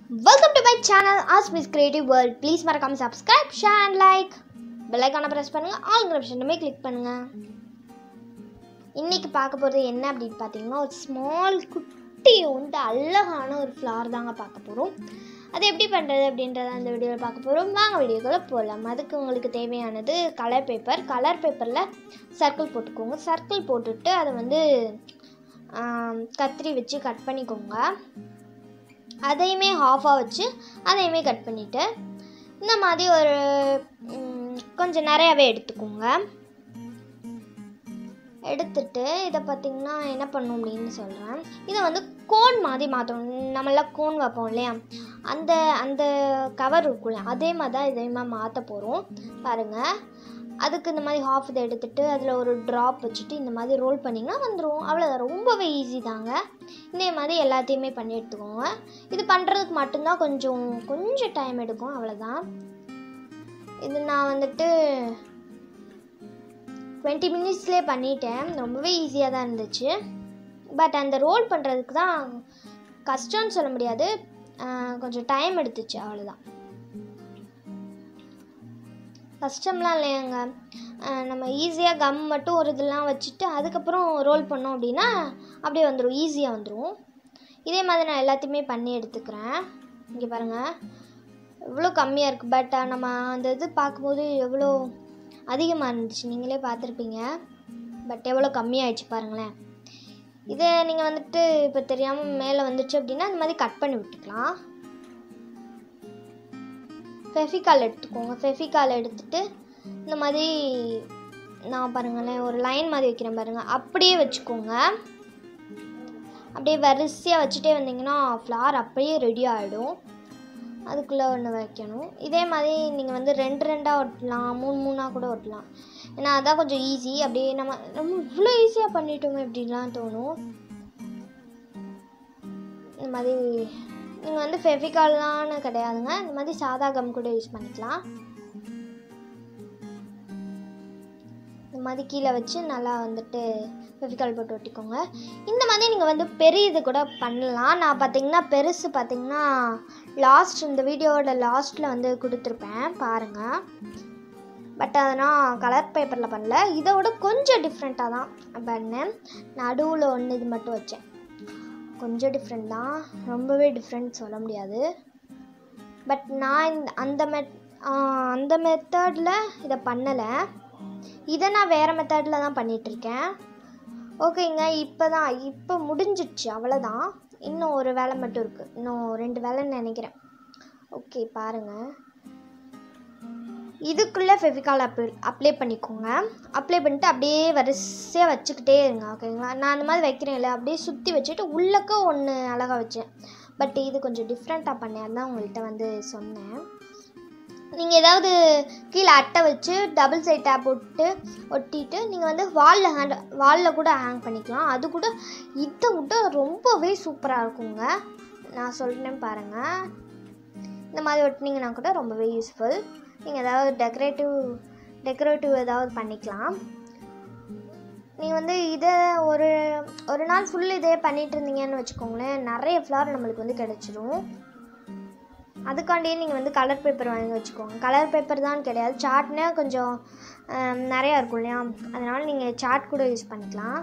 welcome to my channel as Miss Creative World please மறக்காம subscribe share like bell ஐக்கான press பண்ணுங்க all ஆப்ஷனுமே click பண்ணுங்க இன்னைக்கு பார்க்க போகிறது என்ன அப்படின்னு பார்த்தீங்கன்னா ஒரு ஸ்மால் குட்டி வந்து அழகான ஒரு ஃப்ளார் தாங்க பார்க்க போகிறோம் அது எப்படி பண்ணுறது அப்படின்றத அந்த வீடியோவில் பார்க்க போகிறோம் வாங்க வீடியோக்குள்ளே போகலாம் அதுக்கு உங்களுக்கு தேவையானது கலர் பேப்பர் கலர் பேப்பரில் சர்க்கிள் போட்டுக்கோங்க சர்க்கிள் போட்டுட்டு அதை வந்து ஆம், கத்திரி வச்சு கட் பண்ணிக்கோங்க அதையுமே ஹாஃபாக வச்சு அதையுமே கட் பண்ணிவிட்டு இந்த மாதிரி ஒரு ம், கொஞ்சம் நிறையாவே எடுத்துக்கோங்க எடுத்துட்டு இதை பார்த்திங்கன்னா என்ன பண்ணும் அப்படின்னு சொல்கிறேன் இதை வந்து கோன் மாதிரி மாற்றணும் நம்மளாம் கோன் வைப்போம் இல்லையா அந்த அந்த கவர் இருக்கும் இல்லையா அதே மாதிரி தான் இதையுமே மாற்ற போகிறோம் பாருங்கள் அதுக்கு இந்த மாதிரி ஹாஃப் இதை எடுத்துட்டு அதில் ஒரு ட்ராப் வச்சுட்டு இந்த மாதிரி ரோல் பண்ணிங்கன்னா வந்துடும் அவ்வளோதான் ரொம்பவே ஈஸி தாங்க இதே மாதிரி எல்லாத்தையுமே பண்ணி எடுத்துக்கோங்க இது பண்ணுறதுக்கு மட்டும்தான் கொஞ்சம் கொஞ்சம் டைம் எடுக்கும் அவ்வளோதான் இது நான் வந்துட்டு டுவெண்ட்டி மினிட்ஸ்லேயே பண்ணிட்டேன் ரொம்பவே ஈஸியாக தான் இருந்துச்சு பட் அந்த ரோல் பண்ணுறதுக்கு தான் கஷ்டம்னு சொல்ல முடியாது ஆஹ் கொஞ்சம் டைம் எடுத்துச்சு அவ்வளோதான் கஷ்டம்லாம் இல்லையாங்க ஆஹ் நம்ம ஈஸியாக கம் மட்டும் ஒரு இதெல்லாம் வச்சுட்டு அதுக்கப்புறம் ரோல் பண்ணோம் அப்படின்னா அப்படியே வந்துடும் ஈஸியாக வந்துடும் இதே மாதிரி நான் எல்லாத்தையுமே பண்ணி எடுத்துக்கிறேன் இங்கே பாருங்கள் எவ்வளோ கம்மியாக இருக்குது பட் நம்ம அந்த இது பார்க்கும்போது எவ்வளோ அதிகமாக இருந்துச்சு நீங்களே பார்த்துருப்பீங்க பட் எவ்வளோ கம்மியாயிடுச்சு பாருங்களேன் இதை நீங்கள் வந்துட்டு இப்போ தெரியாமல் மேலே வந்துச்சு அப்படின்னா இந்த மாதிரி கட் பண்ணி விட்டுக்கலாம் ஃபெஃபிகால் எடுத்துக்கோங்க ஃபெஃபிகால் எடுத்துட்டு இந்த மாதிரி நான் பாருங்களேன் ஒரு லைன் மாதிரி வைக்கிறேன் பாருங்கள் அப்படியே வச்சுக்கோங்க அப்படியே வரிசையாக வச்சுட்டே வந்தீங்கன்னா ஃப்ளார் அப்படியே ரெடி ஆகிடும் அதுக்குள்ளே ஒன்று வைக்கணும் இதே மாதிரி நீங்கள் வந்து ரெண்டு ரெண்டாக ஒட்டலாம் மூணு மூணாக கூட ஒட்டலாம் ஏன்னா அதான் கொஞ்சம் ஈஸி அப்படியே நம்ம நம்ம இவ்வளோ ஈஸியாக பண்ணிட்டோமே அப்படின்லாம் தோணும் இந்த மாதிரி நீங்கள் வந்து ஃபெவிகால்லான்னு கிடையாதுங்க இந்த மாதிரி சாதா கம் கூட யூஸ் பண்ணிக்கலாம் இந்த மாதிரி கீழே வச்சு நல்லா வந்துட்டு ஃபெவிகால் போட்டு ஒட்டிக்கோங்க இந்த மாதிரி நீங்கள் வந்து பெரிய இது கூட பண்ணலாம் நான் பார்த்தீங்கன்னா பெருசு பார்த்தீங்கன்னா லாஸ்ட் இந்த வீடியோவோட லாஸ்ட்டில் வந்து கொடுத்துருப்பேன் பாருங்கள் பட் அதை நான் கலர் பேப்பரில் பண்ணல இதை விட கொஞ்சம் டிஃப்ரெண்ட்டாக தான் பண்ணேன் நடுவில் ஒன்று இது மட்டும் வச்சேன் கொஞ்சம் டிஃப்ரெண்ட் தான் ரொம்பவே டிஃப்ரெண்ட் சொல்ல முடியாது பட் நான் இந்த அந்த மெத் அந்த மெத்தடில் இதை பண்ணலை இதை நான் வேறு மெத்தடில் தான் பண்ணிகிட்ருக்கேன் ஓகேங்க இப்போ தான் இப்போ முடிஞ்சிடுச்சு அவ்வளோதான் இன்னும் ஒரு வேலை மட்டும் இருக்குது இன்னும் ரெண்டு வேலைன்னு நினைக்கிறேன் ஓகே பாருங்கள் இதுக்குள்ளே ஃபெவிகால் அப்ளை அப்ளை பண்ணிக்கோங்க அப்ளை பண்ணிட்டு அப்படியே வரிசையாக வச்சுக்கிட்டே இருங்க ஓகேங்களா நான் அந்த மாதிரி வைக்கிறேன்ல அப்படியே சுற்றி வச்சுட்டு உள்ளக்க ஒன்று அழகாக வச்சேன் பட் இது கொஞ்சம் டிஃப்ரெண்ட்டாக பண்ணேன் அதான் உங்கள்கிட்ட வந்து சொன்னேன் நீங்கள் ஏதாவது கீழே அட்டை வச்சு டபுள் சைட் டேப் போட்டு ஒட்டிட்டு நீங்கள் வந்து வாலில் ஹேண்ட் வாலில் கூட ஹேங் பண்ணிக்கலாம் அது கூட இதை விட ரொம்பவே சூப்பராக இருக்குங்க நான் சொல்கிறேன் பாருங்கள் இந்த மாதிரி ஒட்டினீங்கன்னா கூட ரொம்பவே யூஸ்ஃபுல் நீங்கள் ஏதாவது டெக்கரேட்டிவ் டெக்கரேட்டிவ் ஏதாவது பண்ணிக்கலாம் நீங்கள் வந்து இதை ஒரு ஒரு நாள் ஃபுல் இதே பண்ணிட்டு இருந்தீங்கன்னு வச்சுக்கோங்களேன் நிறைய ஃப்ளவர் நம்மளுக்கு வந்து கிடச்சிரும் அதுக்காண்டியே நீங்கள் வந்து கலர் பேப்பர் வாங்கி வச்சுக்கோங்க கலர் பேப்பர் தான் கிடையாது சார்ட்னே கொஞ்சம் ஆம், நிறையா இருக்கும் இல்லையா அதனால் நீங்கள் சார்ட் கூட யூஸ் பண்ணிக்கலாம்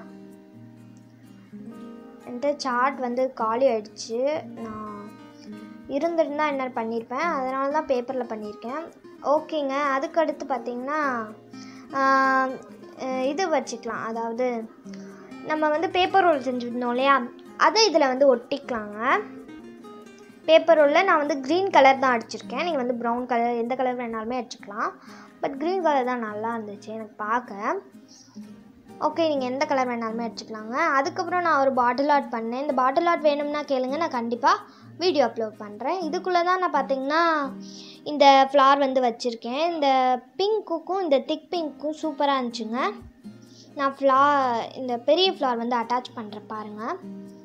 என்கிட்ட சார்ட் வந்து காலி ஆயிடுச்சு நான் இருந்திருந்தா என்ன பண்ணியிருப்பேன் அதனால தான் பேப்பரில் பண்ணியிருக்கேன் ஓகேங்க அதுக்கு அடுத்து பார்த்தீங்கன்னா ஆம், அஹ், இது வச்சுக்கலாம் அதாவது நம்ம வந்து பேப்பர் ரோல் செஞ்சுருந்தோம் இல்லையா அதை இதில் வந்து ஒட்டிக்கலாங்க பேப்பர் ரோலில் நான் வந்து க்ரீன் கலர் தான் அடிச்சிருக்கேன் நீங்கள் வந்து ப்ரௌன் கலர் எந்த கலர் வேணாலுமே அடிச்சுக்கலாம் பட் க்ரீன் கலர் தான் நல்லா இருந்துச்சு எனக்கு பார்க்க ஓகே நீங்கள் எந்த கலர் வேணாலுமே அடிச்சுக்கலாங்க அதுக்கப்புறம் நான் ஒரு பாட்டில் ஆர்ட் பண்ணேன் இந்த பாட்டில் ஆர்ட் வேணும்னா கேளுங்க நான் கண்டிப்பாக வீடியோ அப்லோட் பண்ணுறேன் இதுக்குள்ளே தான் நான் பார்த்தீங்கன்னா இந்த ஃப்ளார் வந்து வச்சுருக்கேன் இந்த பிங்க்குக்கும் இந்த திக் பிங்க்கும் சூப்பராக இருந்துச்சுங்க நான் ஃப்ளா இந்த பெரிய ஃப்ளார் வந்து அட்டாச் பண்ணுறேன் பாருங்கள்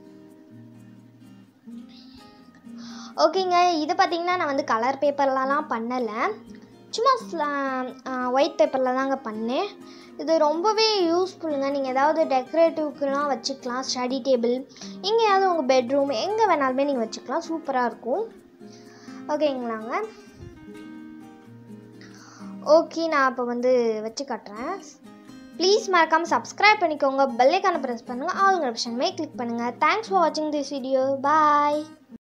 ஓகேங்க இது பார்த்தீங்கன்னா நான் வந்து கலர் பேப்பர்லலாம் பண்ணலை சும்மா ஒயிட் பேப்பரில் தாங்க பண்ணேன் இது ரொம்பவே யூஸ்ஃபுல்லுங்க நீங்கள் ஏதாவது டெக்கரேட்டிவ்க்குலாம் வச்சுக்கலாம் ஸ்டடி டேபிள் எங்கேயாவது உங்கள் பெட்ரூம் எங்கே வேணாலுமே நீங்கள் வச்சுக்கலாம் சூப்பராக இருக்கும் ஓகேங்களாங்க ஓகே நான் இப்போ வந்து வச்சு காட்டுறேன் ப்ளீஸ் மறக்காமல் சப்ஸ்கிரைப் பண்ணிக்கோங்க பெல்லைக்கான ப்ரெஸ் பண்ணுங்கள் ஆளுங்க ஆப்ஷனுமே கிளிக் பண்ணுங்கள் தேங்க்ஸ் ஃபார் வாட்சிங் திஸ் வீடியோ பாய்